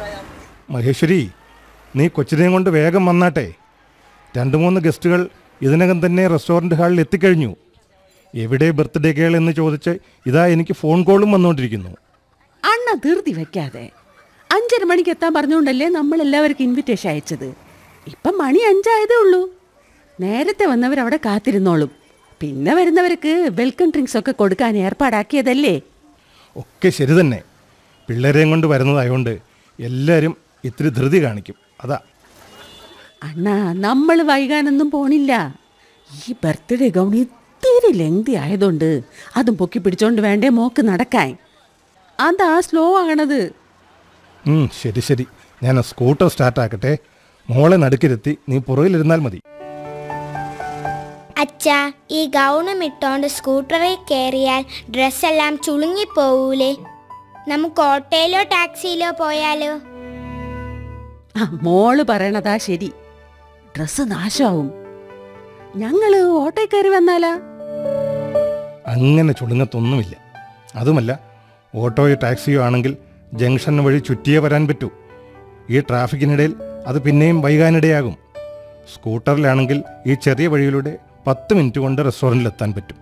മഹേശ്വരി നീ കൊച്ചിനെയും കൊണ്ട് വേഗം വന്നാട്ടെ രണ്ട് മൂന്ന് ഗസ്റ്റുകൾ ഇതിനകം തന്നെ റെസ്റ്റോറൻറ്റ് ഹാളിൽ എത്തിക്കഴിഞ്ഞു എവിടെ ബർത്ത്ഡേ കേൾ എന്ന് ചോദിച്ച് ഇതാ എനിക്ക് ഫോൺ കോളും വന്നുകൊണ്ടിരിക്കുന്നു അണ്ണ ധൃതി വെക്കാതെ അഞ്ചര മണിക്ക് എത്താൻ പറഞ്ഞുകൊണ്ടല്ലേ നമ്മൾ എല്ലാവർക്കും ഇൻവിറ്റേഷൻ അയച്ചത് ഇപ്പം മണി അഞ്ചായതേ ഉള്ളൂ നേരത്തെ വന്നവർ അവിടെ കാത്തിരുന്നോളും പിന്നെ വരുന്നവർക്ക് വെൽക്കം ഡ്രിങ്ക്സ് ഒക്കെ കൊടുക്കാൻ ഏർപ്പാടാക്കിയതല്ലേ ഒക്കെ ശരി തന്നെ പിള്ളേരെയും കൊണ്ട് വരുന്നതായതുകൊണ്ട് എല്ലാവരും ഇത്തിരി ധൃതി കാണിക്കും അതാ അണ്ണാ നമ്മൾ വൈകാനൊന്നും പോണില്ല ഈ ബർത്ത്ഡേ ഗൗൺ ഇത്തിരി ലെങ്തി ആയതുകൊണ്ട് അതും പൊക്കി പിടിച്ചോണ്ട് വേണ്ടേ മോക്ക് നടക്കാൻ അതാ സ്ലോ ആകണത് ഉം, ശരി ശരി ഞാൻ ആ സ്കൂട്ടർ സ്റ്റാർട്ടാക്കട്ടെ മോളെ നടുക്കിരുത്തി നീ പുറകിലിരുന്നാൽ മതി അച്ഛാ ഈ ഗൗണും ഇട്ടോണ്ട് സ്കൂട്ടറിൽ കയറിയാൽ ഡ്രസ്സെല്ലാം ചുളുങ്ങിപ്പോവൂലേ നമുക്ക് ഓട്ടോയിലോ ടാക്സിയിലോ പോയാലോ ആ മോള് പറയണതാ ശരി ഡ്രസ്സ് നാശമാവും ഞങ്ങള് ഓട്ടോ കയറി വന്നാലാ അങ്ങനെ ചുളുങ്ങത്തൊന്നുമില്ല അതുമല്ല ഓട്ടോയോ ടാക്സിയോ ആണെങ്കിൽ ജംഗ്ഷൻ വഴി ചുറ്റിയേ വരാൻ പറ്റൂ ഈ ട്രാഫിക്കിനിടയിൽ അത് പിന്നെയും വൈകാനിടയാകും സ്കൂട്ടറിലാണെങ്കിൽ ഈ ചെറിയ വഴിയിലൂടെ പത്ത് മിനിറ്റ് കൊണ്ട് റെസ്റ്റോറൻറ്റിൽ എത്താൻ പറ്റും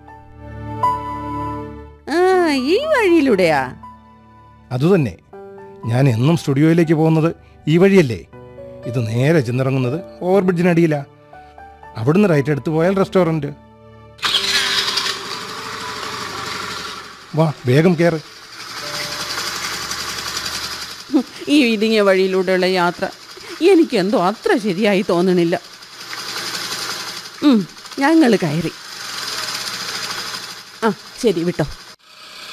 ആ ഈ വഴിയിലൂടെയാ അതുതന്നെ ഞാൻ എന്നും സ്റ്റുഡിയോയിലേക്ക് പോകുന്നത് ഈ വഴിയല്ലേ ഇത് നേരെ ചെന്നിറങ്ങുന്നത് ഓവർബ്രിഡ്ജിനടിയിലാ അവിടുന്ന് റൈറ്റ് എടുത്ത് പോയാൽ റെസ്റ്റോറൻറ്റ് വാ വേഗം കയറ് ഈ ഇടുങ്ങിയ വഴിയിലൂടെയുള്ള യാത്ര എനിക്കെന്തോ അത്ര ശരിയായി തോന്നണില്ല ഞങ്ങൾ കയറി ആ ശരി വിട്ടോ